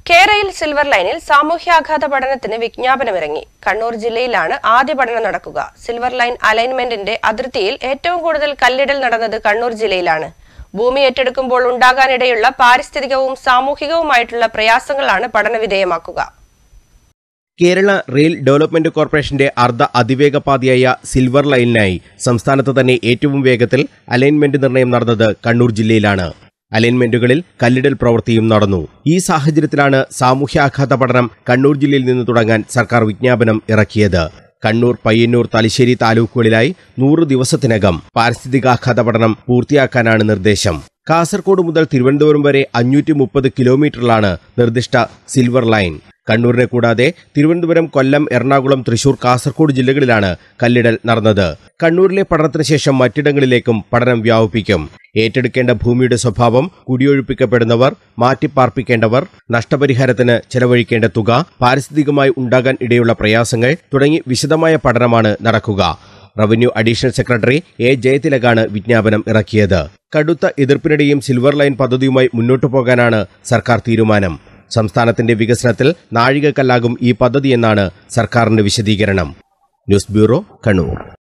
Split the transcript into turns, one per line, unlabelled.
കേരയിൽ സിൽവർ ലൈനിൽ സാമൂഹ്യാഘാത പഠനത്തിന് വിജ്ഞാപനമിറങ്ങി കണ്ണൂർ ജില്ലയിലാണ് ആദ്യ പഠനം നടക്കുക സിൽവർ ലൈൻ അലൈൻമെന്റിന്റെ അതിർത്തിയിൽ ഏറ്റവും കൂടുതൽ കല്ലിടൽ നടന്നത് കണ്ണൂർ ജില്ലയിലാണ് ഭൂമി ഏറ്റെടുക്കുമ്പോൾ ഉണ്ടാകാനിടയുള്ള പാരിസ്ഥിതികവും സാമൂഹികവുമായിട്ടുള്ള പ്രയാസങ്ങളാണ് പഠനവിധേയമാക്കുക
കേരള റെയിൽ ഡെവലപ്മെന്റ് കോർപ്പറേഷന്റെ അർദ്ധ അതിവേഗ പാതയായ സിൽവർ ലൈനിനായി സംസ്ഥാനത്ത് തന്നെ ഏറ്റവും വേഗത്തിൽ അലൈൻമെന്റ് നിർണയം നടന്നത് കണ്ണൂർ ജില്ലയിലാണ് അലൈൻമെന്റുകളിൽ കല്ലിടൽ പ്രവൃത്തിയും നടന്നു ഈ സാഹചര്യത്തിലാണ് സാമൂഹ്യാഘാത പഠനം കണ്ണൂർ ജില്ലയിൽ നിന്ന് തുടങ്ങാൻ സർക്കാർ വിജ്ഞാപനം ഇറക്കിയത് കണ്ണൂർ പയ്യന്നൂർ തലശ്ശേരി താലൂക്കുകളിലായി നൂറ് ദിവസത്തിനകം പാരിസ്ഥിതികാഘാത പഠനം പൂർത്തിയാക്കാനാണ് നിർദ്ദേശം കാസർഗോഡ് മുതൽ തിരുവനന്തപുരം വരെ അഞ്ഞൂറ്റി മുപ്പത് കിലോമീറ്ററിലാണ് നിർദ്ദിഷ്ട സിൽവർ ലൈൻ കണ്ണൂരിനെ കൂടാതെ തിരുവനന്തപുരം കൊല്ലം എറണാകുളം തൃശൂർ കാസർഗോഡ് ജില്ലകളിലാണ് കല്ലിടൽ നടന്നത് കണ്ണൂരിലെ പഠനത്തിന് ശേഷം മറ്റിടങ്ങളിലേക്കും പഠനം വ്യാപിപ്പിക്കും ഏറ്റെടുക്കേണ്ട ഭൂമിയുടെ സ്വഭാവം കുടിയൊഴിപ്പിക്കപ്പെടുന്നവർ മാറ്റിപ്പാർപ്പിക്കേണ്ടവർ നഷ്ടപരിഹാരത്തിന് ചെലവഴിക്കേണ്ട തുക പാരിസ്ഥിതികമായി ഉണ്ടാകാൻ ഇടയുള്ള പ്രയാസങ്ങൾ തുടങ്ങി വിശദമായ പഠനമാണ് നടക്കുക റവന്യൂ അഡീഷണൽ സെക്രട്ടറി എ ജയതിലകാണ് വിജ്ഞാപനം ഇറക്കിയത് കടുത്ത എതിർപ്പിനിടെയും സിൽവർ ലൈൻ പദ്ധതിയുമായി മുന്നോട്ടു പോകാനാണ് സർക്കാർ തീരുമാനം സംസ്ഥാനത്തിന്റെ വികസനത്തിൽ നാഴികക്കല്ലാകും ഈ പദ്ധതിയെന്നാണ് സർക്കാരിന്റെ വിശദീകരണം ന്യൂസ് ബ്യൂറോ കണ്ണൂർ